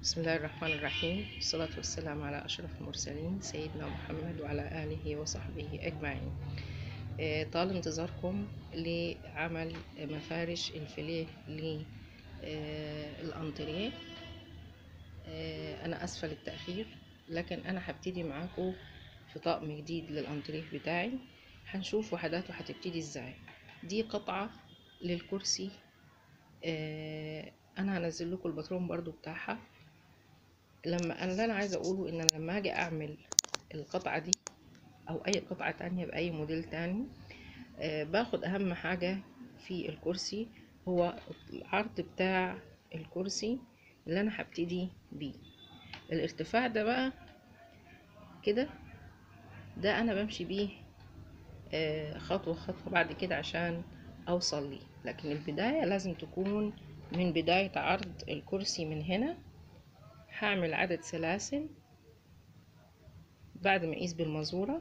بسم الله الرحمن الرحيم والصلاة والسلام على أشرف المرسلين سيدنا محمد وعلى آله وصحبه أجمعين آه، طال انتظاركم لعمل مفارش الفيليه للأنتريه آه، أنا أسفة للتأخير لكن أنا هبتدي معاكم في طقم جديد للأنتريه بتاعي هنشوف وحداته هتبتدي ازاي دي قطعة للكرسي آه، انا هنزل لكم الباترون برضو بتاعها لما انا اللي انا عايزه اقوله ان أنا لما اجي اعمل القطعه دي او اي قطعه تانية باي موديل تاني آه باخد اهم حاجه في الكرسي هو العرض بتاع الكرسي اللي انا هبتدي بيه الارتفاع ده بقى كده ده انا بمشي بيه آه خطوه خطوه بعد كده عشان اوصل ليه لكن البدايه لازم تكون من بدايه عرض الكرسي من هنا هعمل عدد سلاسل بعد ما اقيس بالمزورة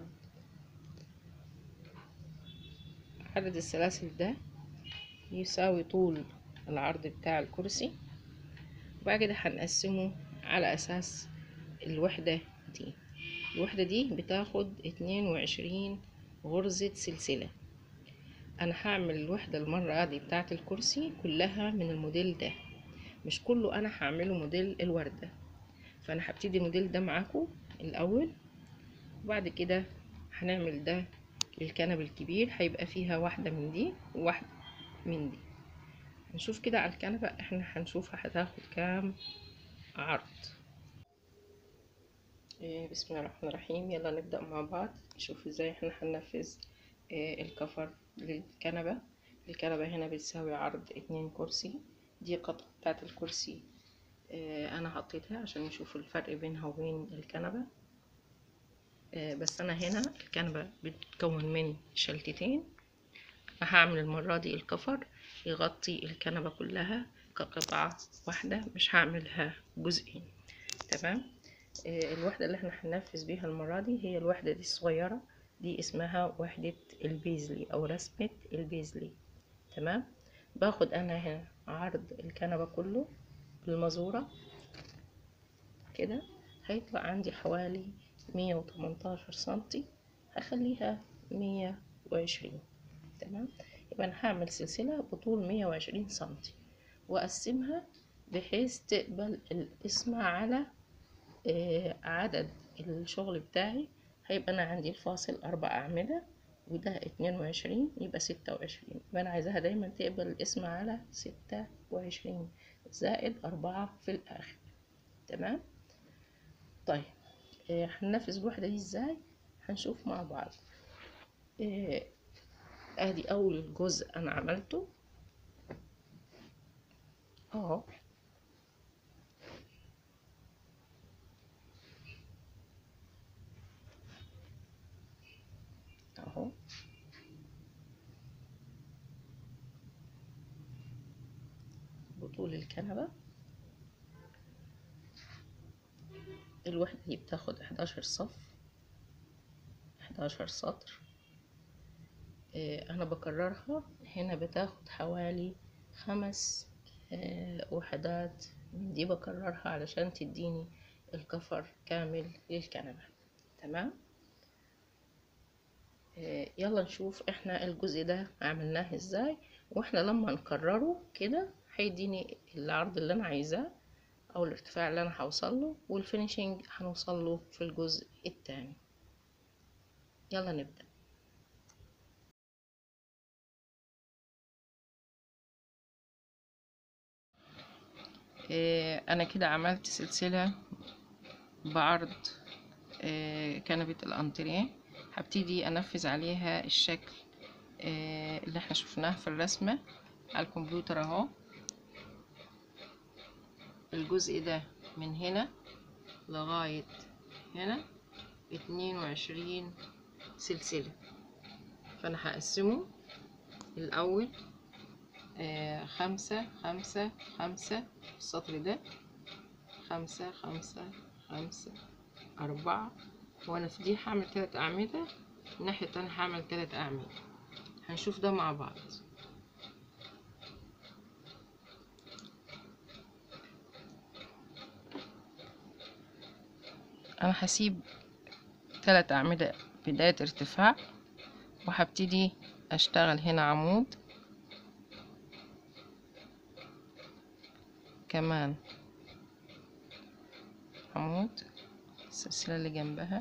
عدد السلاسل ده يساوي طول العرض بتاع الكرسي وبعد كده هنقسمه على اساس الوحدة دي الوحدة دي بتاخد اتنين وعشرين غرزة سلسلة انا هعمل الوحدة المرة دي بتاعت الكرسي كلها من الموديل ده مش كله انا هعمله موديل الوردة فانا هبتدي الموديل ده معاكم الاول وبعد كده هنعمل ده للكنب الكبير هيبقى فيها واحدة من دي وواحدة من دي هنشوف كده على الكنبة احنا هنشوفها هتاخد كام عرض إيه بسم الله الرحمن الرحيم يلا نبدأ مع بعض نشوف ازاي احنا هننفذ إيه الكفر للكنبة الكنبة هنا بتساوي عرض اتنين كرسي دي قطعة بتاعت الكرسي آه انا حطيتها عشان نشوف الفرق بينها وبين الكنبة آه بس انا هنا الكنبة بتتكون من شلتتين انا هعمل المرة دي الكفر يغطي الكنبة كلها كقطعة واحدة مش هعملها جزئين تمام آه الوحدة اللي احنا هننفذ بيها المرة دي هي الوحدة دي الصغيرة دي اسمها وحدة البيزلي او رسمة البيزلي تمام باخد انا هنا عرض الكنبة كله بالمزورة كده هيطلع عندي حوالي مية وتمنتاشر سنتي هخليها مية وعشرين تمام يبقى انا هعمل سلسلة بطول مية وعشرين سنتي واقسمها بحيث تقبل القسمة على آه عدد الشغل بتاعي هيبقى انا عندي الفاصل اربع اعمدة وده اتنين وعشرين يبقى ستة وعشرين يبقى انا عايزاها دايما تقبل القسمة على ستة وعشرين زائد أربعة في الآخر تمام طيب آه هننفذ الوحدة دي ازاي هنشوف مع بعض آه ادي اول جزء انا عملته اهو اهو بطول الكنبة الوحدة دي بتاخد حداشر صف حداشر سطر اه انا بكررها هنا بتاخد حوالي خمس اه وحدات من دي بكررها علشان تديني الكفر كامل للكنبة تمام اه يلا نشوف احنا الجزء ده عملناه ازاي واحنا لما نكرره كده هيديني العرض اللي انا عايزاه او الارتفاع اللي انا هوصل له والفينيشنج هنوصل له في الجزء التاني يلا نبدأ إيه انا كده عملت سلسلة بعرض إيه كنبة الانتريه هبتدي انفذ عليها الشكل إيه اللي احنا شفناه في الرسمة على الكمبيوتر اهو الجزء ده من هنا لغاية هنا اتنين وعشرين سلسلة فانا هقسمه الاول آه خمسة خمسة خمسة السطر ده خمسة خمسة خمسة أربعة وأنا في دي هعمل تلات أعمدة الناحية التانية هعمل تلات أعمدة هنشوف ده مع بعض انا هسيب تلات اعمدة بداية ارتفاع وهبتدي اشتغل هنا عمود كمان عمود السلسلة اللي جنبها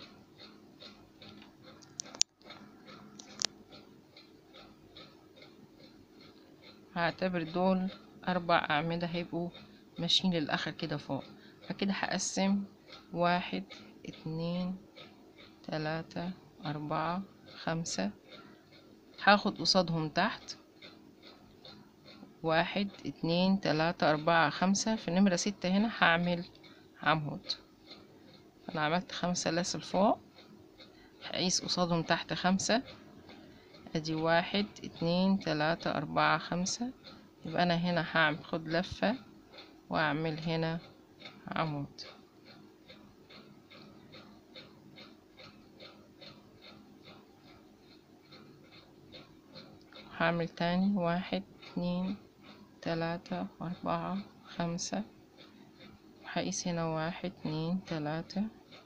هعتبر دول أربع أعمدة هيبقوا ماشيين للآخر كده فوق فكده هقسم واحد اتنين تلاتة أربعة خمسة هاخد قصادهم تحت واحد اتنين تلاتة أربعة خمسة في نمرة ستة هنا هعمل عمود أنا عملت خمس سلاسل فوق هقيس قصادهم تحت خمسة ادي واحد اتنين تلاتة أربعة خمسة يبقى أنا هنا هعمل خد لفة وأعمل هنا عمود هعمل تاني واحد اتنين تلاتة أربعة خمسة وهقيس هنا واحد اتنين تلاتة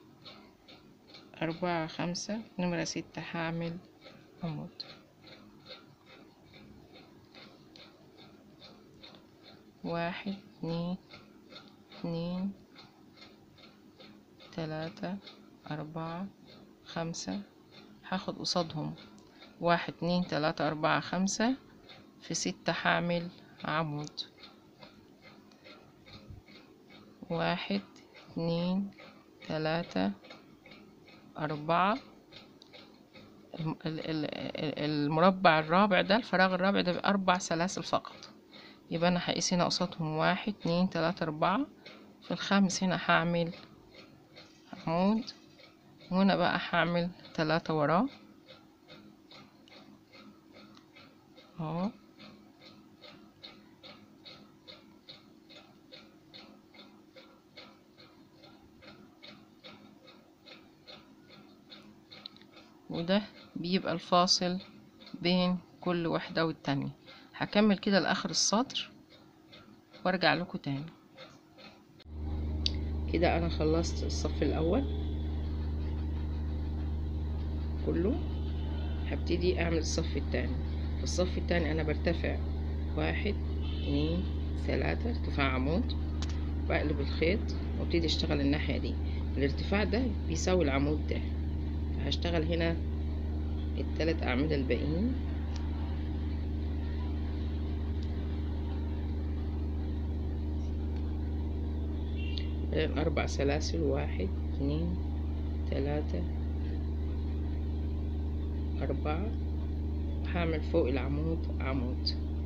أربعة خمسة نمرة ستة هعمل عمود واحد اتنين اتنين تلاتة أربعة خمسة هاخد قصادهم واحد اتنين تلاتة أربعة خمسة في ستة هعمل عمود واحد اتنين تلاتة أربعة الم- ال- ال- ال- المربع الرابع ده الفراغ الرابع ده بأربع سلاسل فقط يبقى أنا هقيس هنا قصادهم واحد اتنين تلاتة أربعة في الخامس هنا هعمل عمود وهنا بقى هعمل تلاتة وراه اهو وده بيبقى الفاصل بين كل واحدة والتانية هكمل كده لآخر السطر وارجع لكم تاني كده انا خلصت الصف الاول كله هبتدي اعمل الصف التاني في الصف التاني انا برتفع واحد اتنين تلاتة ارتفاع عمود بقلب الخيط وابتدي اشتغل الناحية دي الارتفاع ده بيساوي العمود ده هشتغل هنا التلات أعمدة الباقيين بعدين أربع سلاسل واحد اتنين تلاتة أربعة هعمل فوق العمود عمود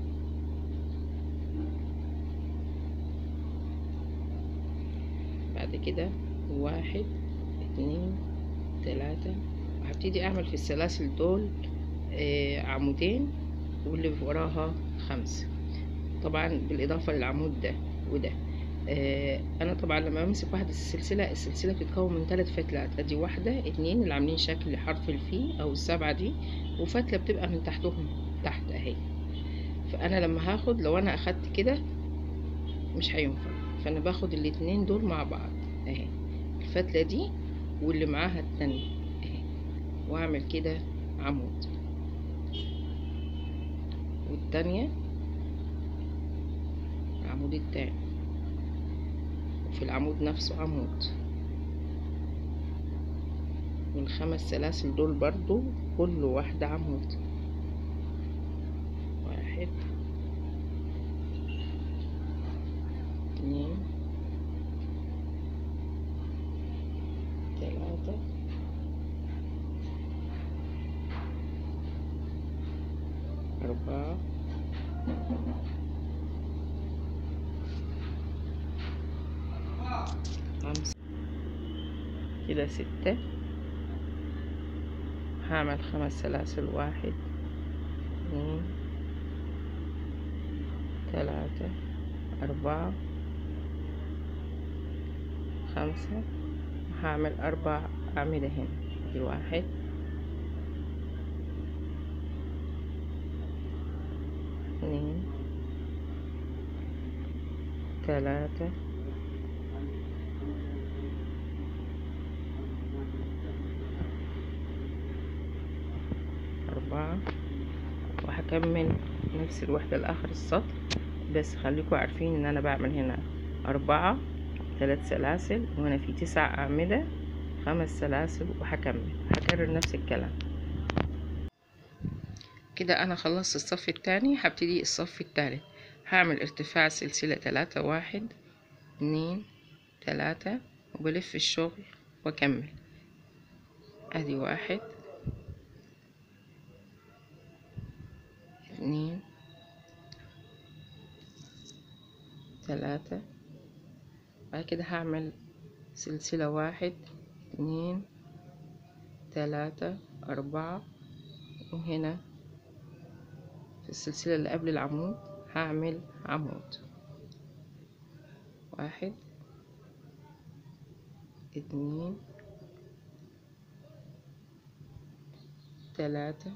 بعد كده واحد اتنين تلاتة هبتدي اعمل في السلاسل دول آه عمودين واللي وراها خمسة طبعا بالاضافة للعمود ده وده آه انا طبعا لما بمسك واحدة السلسلة السلسلة بتتكون من ثلاث فتلات ادي واحدة اتنين اللي عاملين شكل حرف الفي او السبعة دي وفتلة بتبقى من تحتهم تحت اهي فانا لما هاخد لو انا اخدت كده مش هينفع فانا باخد الاتنين دول مع بعض اهي الفتلة دي واللي معاها التانية اهي واعمل كده عمود والتانية العمود التاني وفي العمود نفسه عمود والخمس سلاسل دول برضو كل واحدة عمود واحد اتنين تلاتة أربعة خمسة كده ستة هعمل خمس سلاسل واحد اتنين تلاتة أربعة خمسة هعمل أربع أعمدة هنا دي واحد اتنين تلاتة أربعة وهكمل نفس الوحدة لآخر السطر بس خليكم عارفين ان انا بعمل هنا أربعة ثلاث سلاسل وهنا في تسع أعمدة خمس سلاسل وهكمل هكرر نفس الكلام كده انا خلصت الصف التاني هبتدي الصف التالت هعمل ارتفاع سلسلة تلاتة واحد اتنين تلاتة وبلف الشغل واكمل ادي واحد اتنين تلاتة بعد كده هعمل سلسلة واحد اتنين تلاتة أربعة وهنا في السلسلة اللي قبل العمود هعمل عمود واحد اتنين تلاتة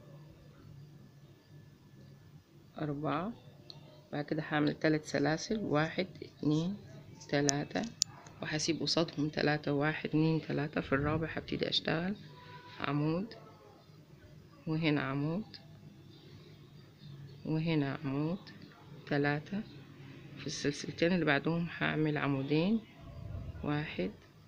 أربعة بعد كده هعمل تلات سلاسل واحد اتنين تلاتة وهسيب قصادهم تلاتة واحد اتنين تلاتة في الرابع هبتدي اشتغل عمود وهنا عمود وهنا عمود تلاتة في السلسلتين اللي بعدهم هعمل عمودين واحد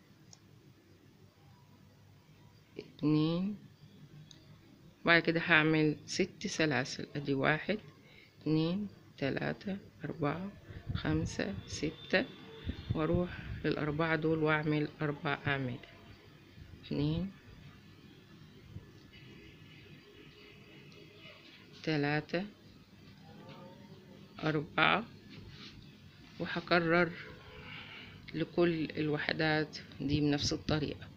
اتنين بعد كده هعمل ست سلاسل ادي واحد اتنين تلاتة أربعة خمسة ستة واروح للأربعة دول واعمل أربع أعمدة اتنين تلاتة أربعة وهكرر لكل الوحدات دي بنفس الطريقة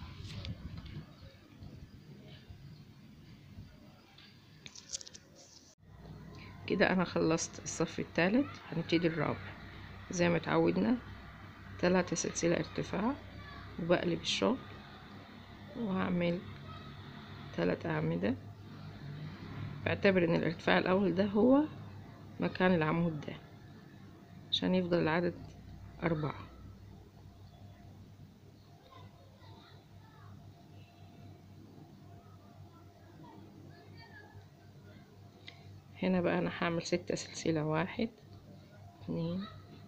كده أنا خلصت الصف الثالث هنبتدي الرابع زي ما اتعودنا تلاتة سلسلة ارتفاع وبقلب الشغل وهعمل تلات أعمدة بعتبر ان الارتفاع الاول ده هو مكان العمود ده عشان يفضل العدد اربعة هنا بقى انا هعمل ستة سلسلة واحد اتنين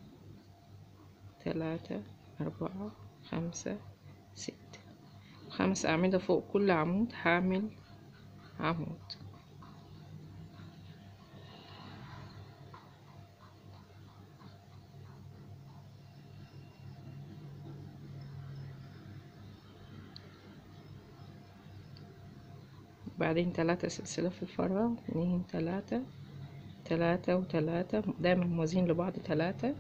تلاتة اربعة خمسة ستة خمس اعمدة فوق كل عمود هعمل عمود بعدين تلاتة سلسلة في الفراغ اتنين تلاتة تلاتة وتلاتة دايما موازين لبعض تلاتة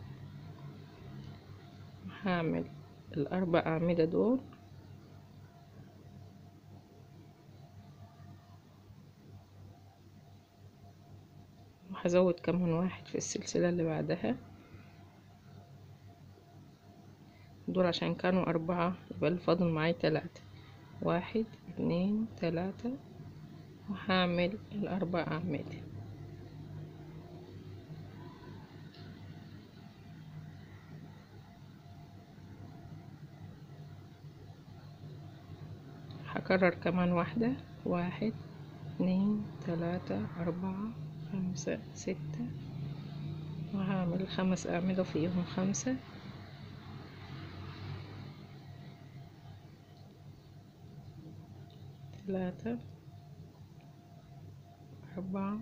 هعمل الأربع أعمدة دول وهزود كمان واحد في السلسلة اللي بعدها دول عشان كانوا أربعة يبقى الفاضل معايا تلاتة واحد اتنين تلاتة وهعمل الأربع أعمدة هكرر كمان واحدة واحد اتنين تلاتة أربعة خمسة ستة وهعمل خمس أعمدة فيهم خمسة ثلاثة أربعة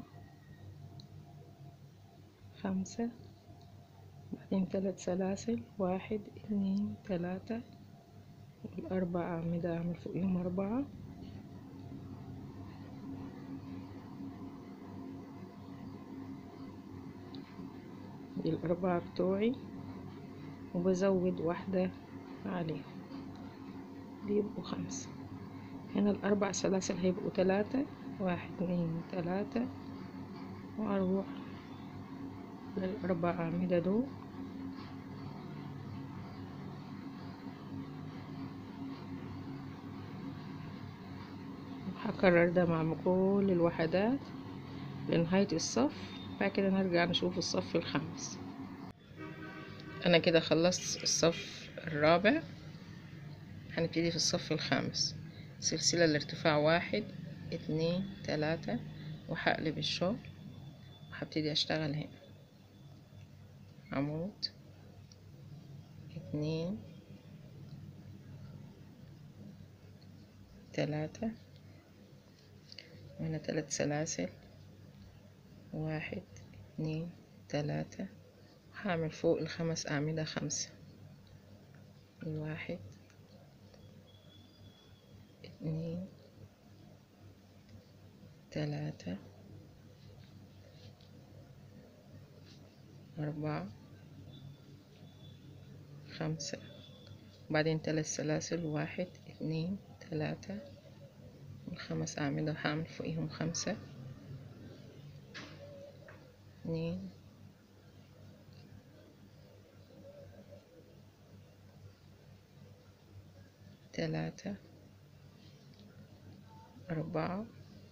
خمسة بعدين ثلاث سلاسل واحد اتنين تلاتة والأربع أعمدة أعمل فوقيهم أربعة دي الأربعة بتوعي وبزود واحدة عليهم بيبقوا خمسة هنا الأربع سلاسل هيبقوا تلاتة واحد اتنين تلاتة وأروح للأربع أعمدة دول هكرر ده مع كل الوحدات لنهاية الصف بعد كده نرجع نشوف الصف الخامس أنا كده خلصت الصف الرابع هنبتدي في الصف الخامس سلسلة الارتفاع واحد اتنين تلاتة وهقلب الشغل وهبتدي اشتغل هنا عمود اتنين تلاتة وهنا تلات سلاسل واحد اتنين تلاتة هعمل فوق الخمس أعمدة خمسة واحد اتنين تلاتة أربعة خمسة وبعدين تلات سلاسل واحد اتنين تلاتة والخمس أعمدة هعمل فوقيهم خمسة اتنين تلاتة أربعة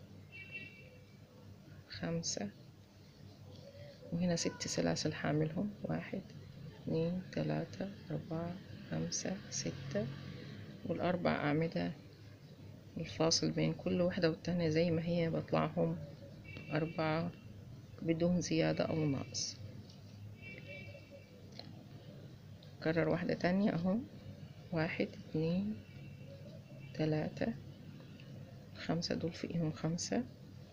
خمسة وهنا ست سلاسل هعملهم واحد اتنين تلاتة أربعة خمسة ستة والأربع أعمدة الفاصل بين كل واحدة والتانية زي ما هي بطلعهم أربعة بدون زيادة أو نقص كرر واحدة تانية أهو واحد اتنين تلاتة خمسة دول فوقيهم خمسة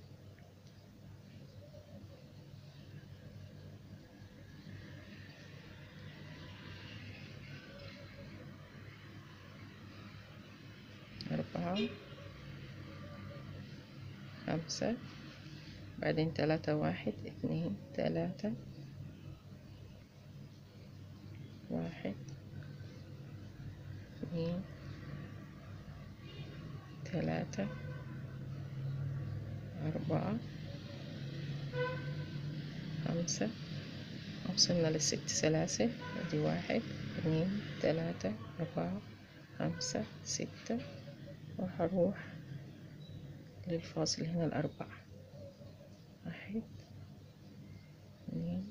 أربعة خمسة بعدين تلاتة واحد اتنين تلاتة واحد اتنين تلاتة أربعة خمسة وصلنا للست سلاسل ادي واحد اتنين تلاتة أربعة خمسة ستة وهروح للفاصل هنا الأربعة واحد اتنين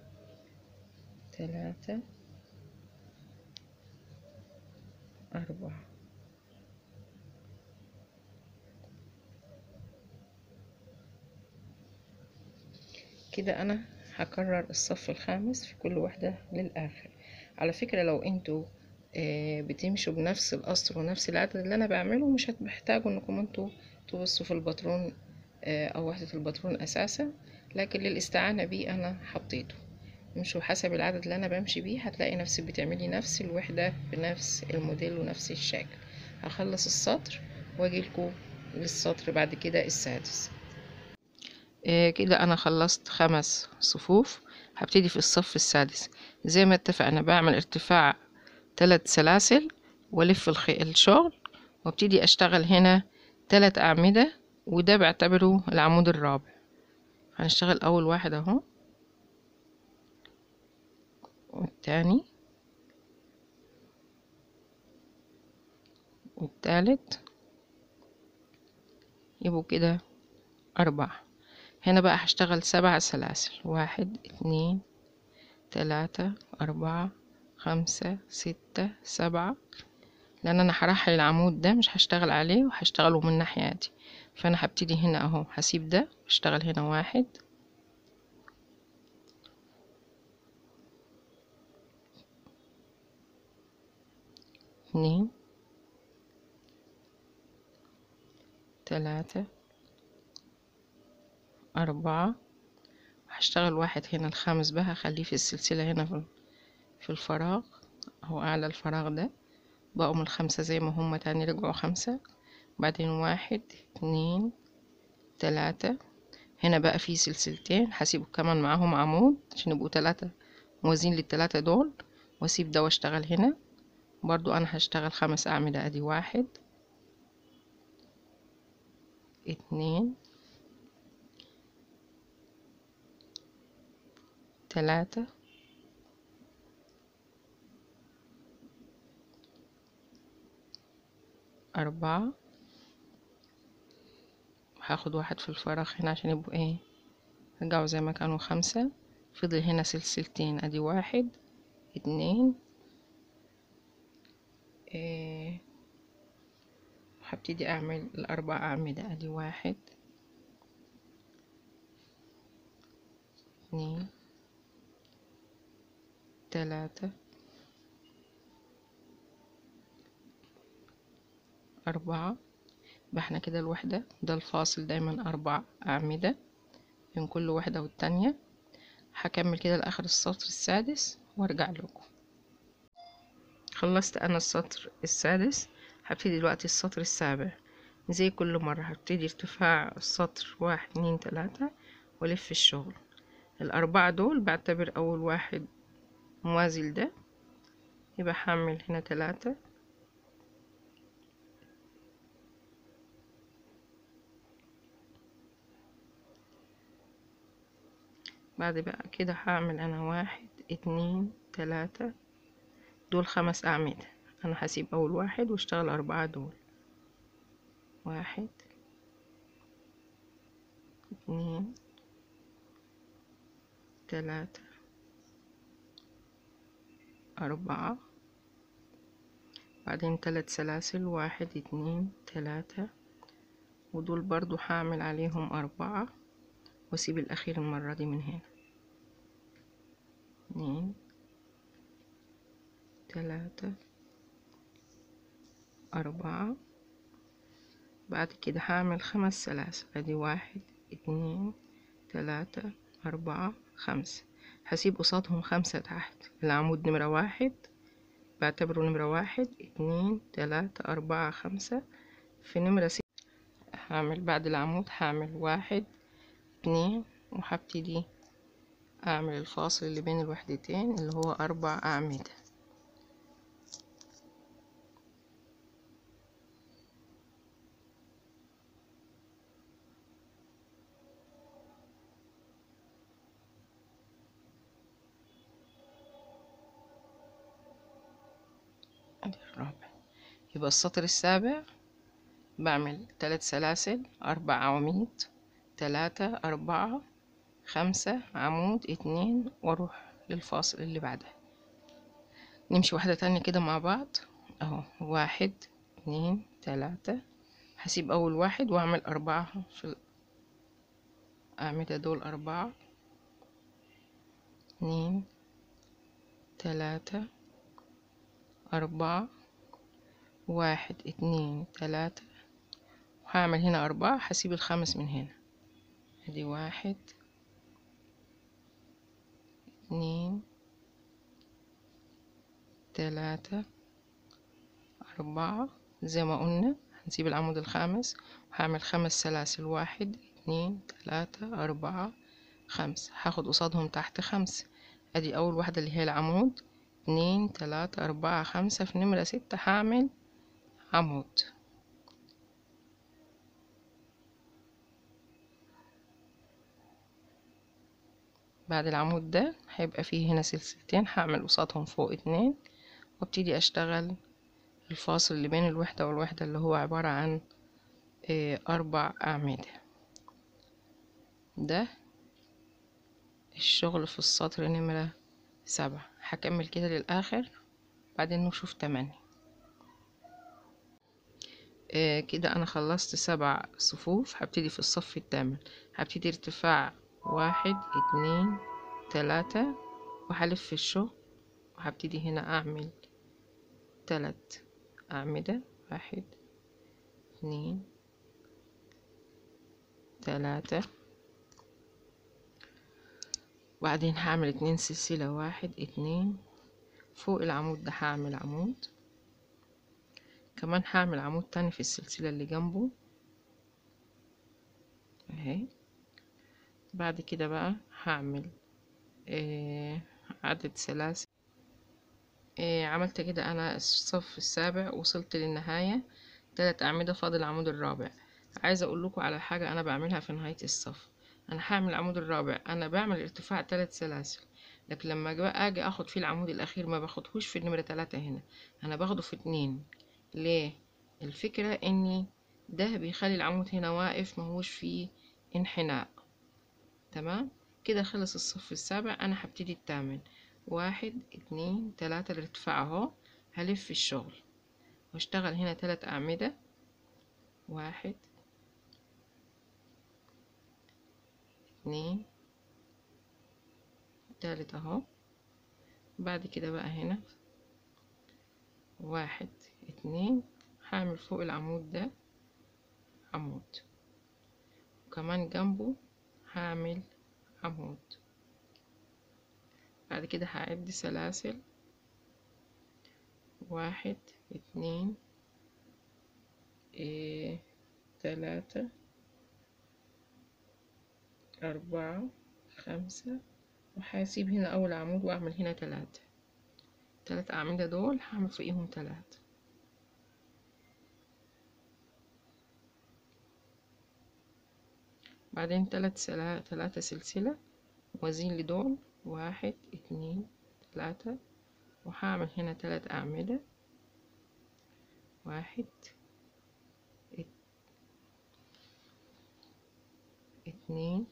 تلاتة أربعة كده أنا هكرر الصف الخامس في كل واحدة للآخر على فكرة لو انتوا آه، بتمشوا بنفس القصر ونفس العدد اللي أنا بعمله مش هتحتاجوا انكم انتوا تبصوا في الباترون آه، أو وحدة الباترون أساسا لكن للاستعانة بيه أنا حطيته مشوا حسب العدد اللي أنا بمشي بيه هتلاقي نفسك بتعملي نفس الوحدة بنفس الموديل ونفس الشكل هخلص السطر واجيلكوا للسطر بعد كده السادس آه، كده انا خلصت خمس صفوف هبتدي في الصف السادس زي ما اتفقنا بعمل ارتفاع ثلاث سلاسل والف الخ- الشغل وابتدي اشتغل هنا ثلاث اعمدة وده بعتبره العمود الرابع هنشتغل اول واحد اهو والتاني والتالت يبقوا كده أربعة هنا بقى هشتغل سبع سلاسل واحد اتنين تلاتة أربعة خمسة ستة سبعة لأن أنا هرحل العمود ده مش هشتغل عليه وهشتغله من الناحية دي فأنا هبتدي هنا أهو هسيب ده واشتغل هنا واحد اتنين تلاتة أربعة هشتغل واحد هنا الخامس بقى هخليه في السلسلة هنا في في الفراغ أو أعلى الفراغ ده بقوا من الخمسة زي ما هما تاني رجعوا خمسة بعدين واحد اتنين تلاتة هنا بقى في سلسلتين هسيبه كمان معاهم عمود عشان يبقوا تلاتة موازين للتلاتة دول واسيب ده واشتغل هنا برضو انا هشتغل خمس اعمدة ادي واحد اتنين تلاتة أربعة هاخد واحد في الفراغ هنا عشان يبقوا ايه رجعوا زي ما كانوا خمسة فضل هنا سلسلتين ادي واحد اتنين إيه هبتدي اعمل الاربع اعمدة ادي واحد اتنين تلاتة أربعة يبقى احنا كده الوحدة ده الفاصل دايما أربع أعمدة بين كل واحدة والتانية هكمل كده لآخر السطر السادس وارجع لكم خلصت أنا السطر السادس هبتدي دلوقتي السطر السابع زي كل مرة هبتدي ارتفاع السطر واحد اتنين تلاتة والف الشغل الأربعة دول بعتبر أول واحد موازي لده يبقى هعمل هنا تلاتة بعد بقى كده هعمل أنا واحد اتنين تلاتة دول خمس أعمدة أنا هسيب أول واحد واشتغل أربعة دول واحد اتنين تلاتة أربعة بعدين تلات سلاسل واحد اتنين تلاتة ودول برضو هعمل عليهم أربعة واسيب الأخير المرة دي من هنا اتنين تلاتة أربعة بعد كده هعمل خمس سلاسل ادي واحد اتنين تلاتة أربعة خمسة هسيب قصادهم خمسة تحت العمود نمرة واحد بعتبره نمرة واحد اتنين تلاتة أربعة خمسة في نمرة ستة هعمل بعد العمود هعمل واحد اتنين وهبتدي أعمل الفاصل اللي بين الوحدتين اللي هو أربع أعمدة ادي الرابع يبقى السطر السابع بعمل ثلاث سلاسل أربع عواميد تلاتة أربعة خمسة عمود اتنين واروح للفاصل اللي بعدها نمشي واحدة تانية كده مع بعض اهو واحد اتنين تلاتة هسيب أول واحد وأعمل أربعة في الأعمدة دول أربعة اتنين تلاتة أربعة واحد اتنين تلاتة وهعمل هنا أربعة هسيب الخامس من هنا ادي واحد اتنين تلاتة أربعة زي ما قلنا هنسيب العمود الخامس وهعمل خمس سلاسل واحد اتنين تلاتة أربعة خمسة هاخد قصادهم تحت خمسة ادي أول واحدة اللي هي العمود اتنين تلاتة أربعة خمسة في نمرة ستة هعمل عمود بعد العمود ده هيبقى فيه هنا سلسلتين هعمل قصادهم فوق اتنين وابتدي اشتغل الفاصل اللي بين الوحدة والوحدة اللي هو عبارة عن اه أربع أعمدة ده الشغل في السطر نمرة سبعة هكمل كده للآخر بعدين نشوف تمانية آه كده أنا خلصت سبع صفوف هبتدي في الصف الثامن هبتدي ارتفاع واحد اتنين تلاتة وهلف الشغل وهبتدي هنا أعمل تلات أعمدة واحد اتنين تلاتة وبعدين هعمل اتنين سلسلة واحد اتنين فوق العمود ده هعمل عمود كمان هعمل عمود تاني في السلسلة اللي جنبه اهي بعد كده بقى هعمل آه عدد سلاسل آه عملت كده انا الصف السابع وصلت للنهاية تلات اعمدة فاضل العمود الرابع عايزة اقول لكم على حاجة انا بعملها في نهاية الصف انا هعمل العمود الرابع انا بعمل ارتفاع تلات سلاسل لكن لما اجي اخد فيه العمود الاخير ما باخدهوش في النمرة تلاتة هنا انا باخده في اتنين ليه الفكرة اني ده بيخلي العمود هنا واقف مهوش فيه انحناء تمام كده خلص الصف السابع انا هبتدي التامن واحد اتنين تلاتة الارتفاع اهو هلف الشغل واشتغل هنا تلات اعمدة واحد اتنين تالت اهو بعد كده بقى هنا واحد اتنين هعمل فوق العمود ده عمود وكمان جنبه هعمل عمود بعد كده هعد سلاسل واحد اتنين ايه تلاتة أربعة خمسة وهسيب هنا أول عمود وأعمل هنا تلاتة تلات أعمدة دول هعمل فوقيهم تلاتة بعدين تلات سلا تلاتة سلسلة وازين لدول واحد اتنين تلاتة وهعمل هنا تلات أعمدة واحد ات... اتنين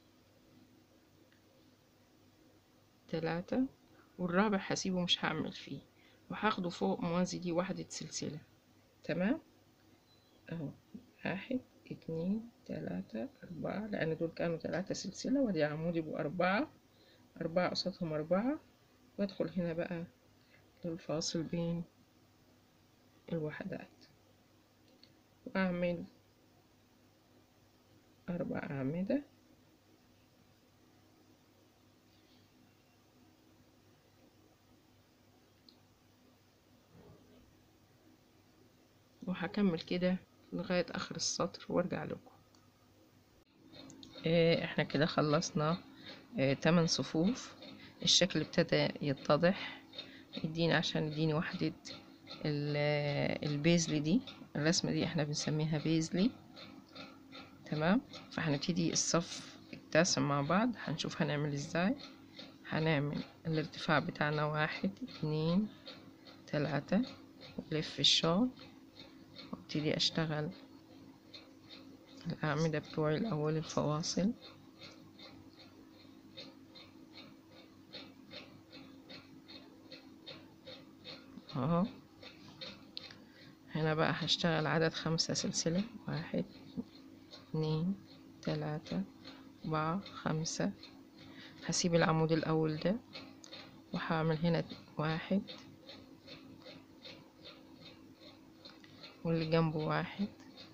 تلاتة والرابع هسيبه مش هعمل فيه وهاخده فوق موازي دي واحدة سلسلة تمام اهو واحد اتنين تلاتة أربعة لأن دول كانوا تلاتة سلسلة ودي عمود يبقوا أربعة أربعة قصادهم أربعة وأدخل هنا بقى للفاصل بين الوحدات وأعمل أربع أعمدة وهكمل كده لغاية آخر السطر وارجع لكم إيه احنا كده خلصنا إيه تمن صفوف الشكل ابتدى يتضح يديني عشان يديني وحدة البيزلي دي الرسمة دي احنا بنسميها بيزلي تمام فهنبتدي الصف التاسع مع بعض هنشوف هنعمل ازاي هنعمل الارتفاع بتاعنا واحد اتنين تلاتة ولف الشغل وابتدي اشتغل الأعمدة بتوعي الأول الفواصل اهو هنا بقى هشتغل عدد خمسة سلسلة واحد اتنين تلاتة أربعة خمسة هسيب العمود الأول ده وهعمل هنا واحد واللي جنبه واحد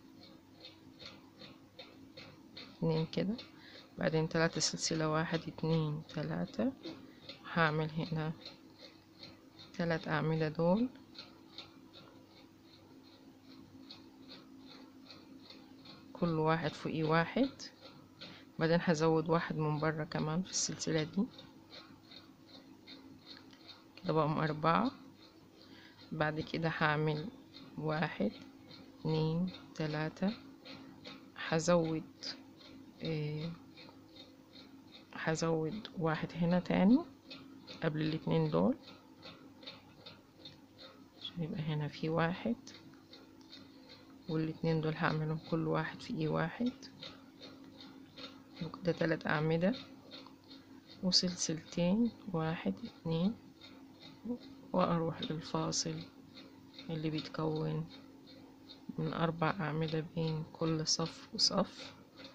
اتنين كده بعدين تلاتة سلسلة واحد اتنين تلاتة هعمل هنا تلات أعمدة دول كل واحد فوقيه واحد بعدين هزود واحد من برا كمان في السلسلة دي كده بقوا أربعة بعد كده هعمل واحد اتنين تلاتة هزود إيه هزود واحد هنا تاني قبل الاتنين دول عشان يبقى هنا في واحد والاتنين دول هعملهم كل واحد في ايه واحد وكده تلات أعمدة وسلسلتين واحد اتنين وأروح للفاصل اللي بيتكون من أربع أعمدة بين كل صف وصف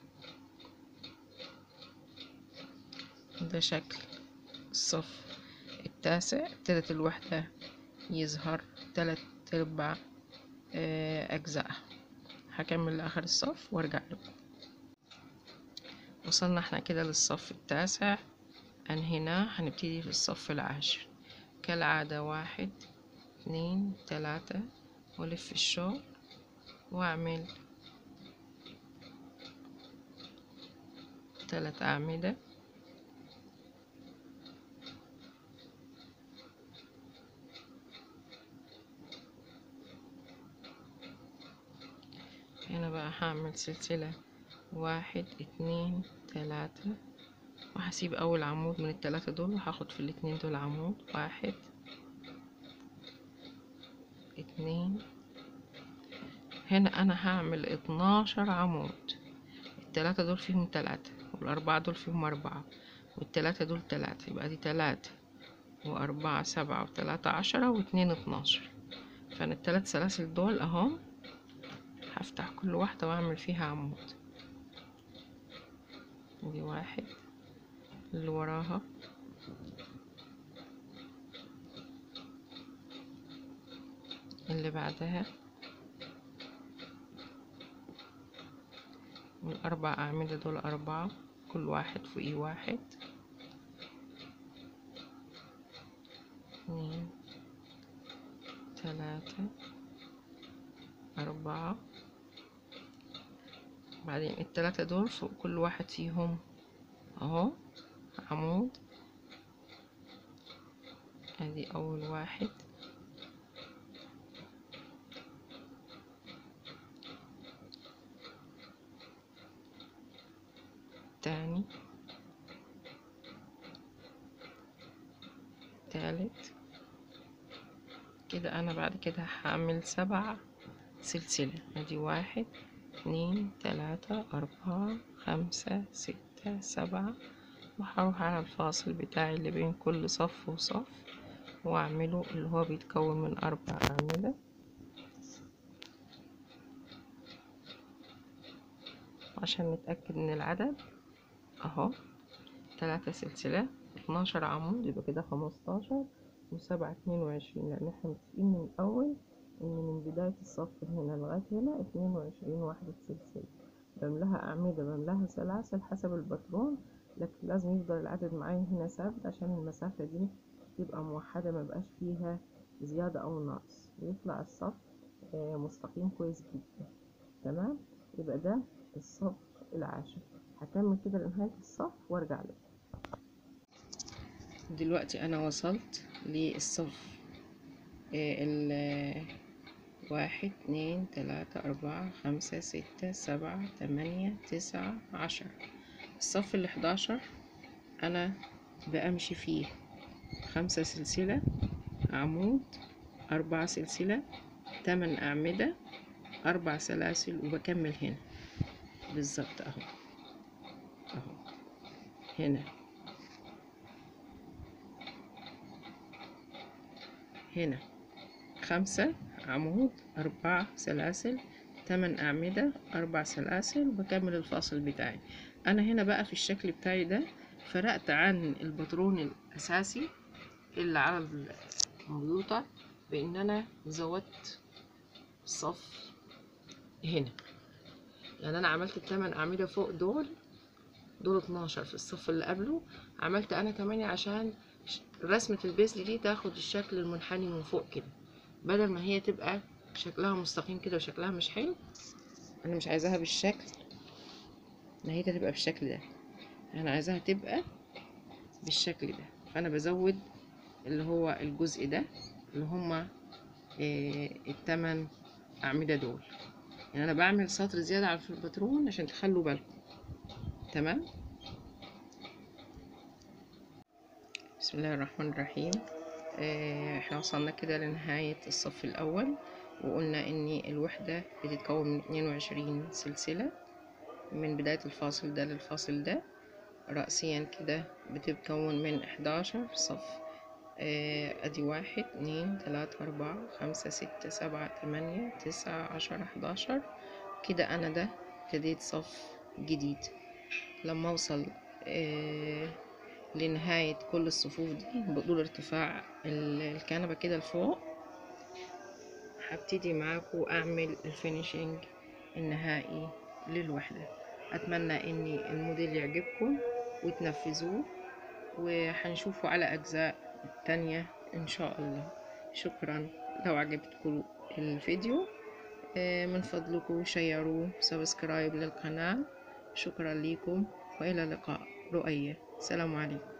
ده شكل الصف التاسع ابتدت الوحدة يظهر تلات أرباع أجزاء هكمل لآخر الصف وارجع لكم وصلنا احنا كده للصف التاسع انهيناه هنبتدي في الصف العاشر كالعادة واحد اتنين تلاتة والف الشغل واعمل تلات أعمدة هنا بقى هعمل سلسلة واحد اتنين تلاتة وهسيب أول عمود من التلاتة دول وهاخد في الاتنين دول عمود واحد اتنين هنا أنا هعمل اتناشر عمود التلاتة دول فيهم تلاتة والأربعة دول فيهم أربعة والتلاتة دول تلاتة يبقى دي تلاتة وأربعة سبعة وتلاتة عشرة واتنين اتناشر فأنا التلات سلاسل دول أهم هفتح كل واحدة واعمل فيها عمود دي واحد اللي وراها اللي بعدها والأربع أعمدة دول أربعة كل واحد فوقيه واحد اتنين تلاتة أربعة بعدين التلاتة دول فوق كل واحد فيهم أهو عمود ادي أول واحد تاني تالت كده انا بعد كده هعمل سبع سلسلة ادي واحد اتنين تلاتة اربعة خمسة ستة سبعة وهروح على الفاصل بتاعي اللي بين كل صف وصف واعمله اللي هو بيتكون من اربع اعمدة عشان نتأكد من العدد اهو تلاتة سلسلة اتناشر عمود يبقى كده خمستاشر وسبعة اتنين وعشرين لأن احنا متفقين من الأول إن من بداية الصف هنا لغاية هنا اتنين وعشرين واحدة سلسلة بملاها أعمدة بملاها سلاسل حسب الباترون لكن لازم يفضل العدد معايا هنا ثابت عشان المسافة دي تبقى موحدة مبقاش فيها زيادة أو نقص ويطلع الصف مستقيم كويس جدا تمام يبقى ده الصف العاشر هكمل كده لنهاية الصف وارجع لكم دلوقتي انا وصلت للصف ال واحد اتنين تلاتة اربعة خمسة ستة سبعة تمانية تسعة عشرة الصف الحداشر انا بأمشي فيه خمسة سلسلة عمود أربعة سلسلة تمن أعمدة أربع سلاسل وبكمل هنا بالظبط أهو اهو هنا هنا خمسة عمود أربعة سلاسل تمن أعمدة أربع سلاسل وبكمل الفاصل بتاعي أنا هنا بقى في الشكل بتاعي ده فرقت عن الباترون الأساسي اللي على الكمبيوتر بإن أنا زودت صف هنا يعني أنا عملت التمن أعمدة فوق دول دول 12 في الصف اللي قبله عملت انا تمانية عشان رسمة البيسل دي تاخد الشكل المنحني من فوق كده بدل ما هي تبقى شكلها مستقيم كده وشكلها مش حلو انا مش عايزاها بالشكل نهايتها تبقى بالشكل ده انا عايزاها تبقى بالشكل ده فانا بزود اللي هو الجزء ده اللي هما إيه التمن اعمدة دول يعني انا بعمل سطر زيادة على الباترون عشان تخلوا بالكم تمام بسم الله الرحمن الرحيم آه، احنا وصلنا كده لنهاية الصف الأول وقلنا إن الوحدة بتتكون من اتنين وعشرين سلسلة من بداية الفاصل ده للفاصل ده رأسيا كده بتتكون من احداشر صف آه، ادي واحد اتنين تلاتة اربعة خمسة ستة سبعة تمانية تسعة عشرة حداشر كده انا ده ابتديت صف جديد لما اوصل آه لنهاية كل الصفوف دي بطول ارتفاع الكنبة كده لفوق هبتدي معاكم اعمل الفينيشنج النهائي للوحدة اتمنى ان الموديل يعجبكم وتنفذوه وهنشوفه على اجزاء تانية ان شاء الله شكرا لو عجبتكم الفيديو من فضلكم شيروه سبسكرايب للقناة شكرا لكم وإلى اللقاء رؤية سلام عليكم